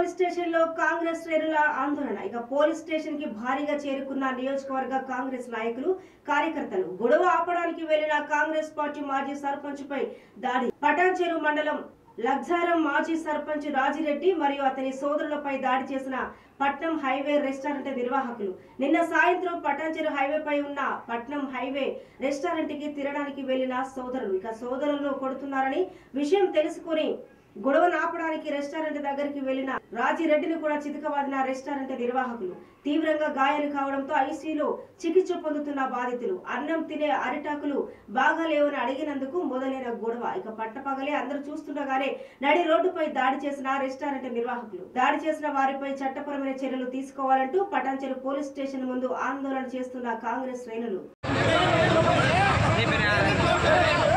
police station లో కాంగ్రెస్ శ్రేణుల ఆందోళన ఇక పోలీస్ స్టేషన్ కి భారీగా చేరుకున్న నియోజకవర్గ కాంగ్రెస్ నాయకులు కార్యకర్తలు గొడవ ఆపడానికి వెళ్లిన కాంగ్రెస్ పార్టీ మాజీ సర్పంచ్ పై దాడి పటాన్చెరు మండలం లగ్జారం మాజీ సర్పంచ్ రాజిరెడ్డి మరియు అతని సోదరులపై దాడి చేసిన పట్నం హైవే రెస్టారెంట్ నిర్వాహకులు నిన్న సాయంత్రం పటాన్చెరు హైవేపై ఉన్న పట్నం హైవే రెస్టారెంట్ కి తినడానికి వెళ్లిన సోదరులు ఇక సోదరులను కొడుతున్నారని విషయం తెలుసుకుని గొడవ ఆపడానికి రెస్టారెంట్ దగ్గరికి వెళ్లిన రాజిరెడ్డిని కూడా చితకవాదిన రెస్టారెంట్ నిర్వాహకులు తీవ్రంగా గాయాలు కావడంతో ఐసీలో చికిత్స పొందుతున్న బాధితులు అన్నం తినే అరిటాకులు బాగా లేవని అడిగినందుకు మొదలైన గొడవ ఇక పట్టపగలే అందరూ చూస్తుండగానే నడి రోడ్డుపై దాడి చేసిన రెస్టారెంట్ నిర్వాహకులు దాడి చేసిన వారిపై చట్టపరమైన చర్యలు తీసుకోవాలంటూ పటాన్చెరు పోలీస్ స్టేషన్ ముందు ఆందోళన చేస్తున్న కాంగ్రెస్ శ్రేణులు నీ పేరు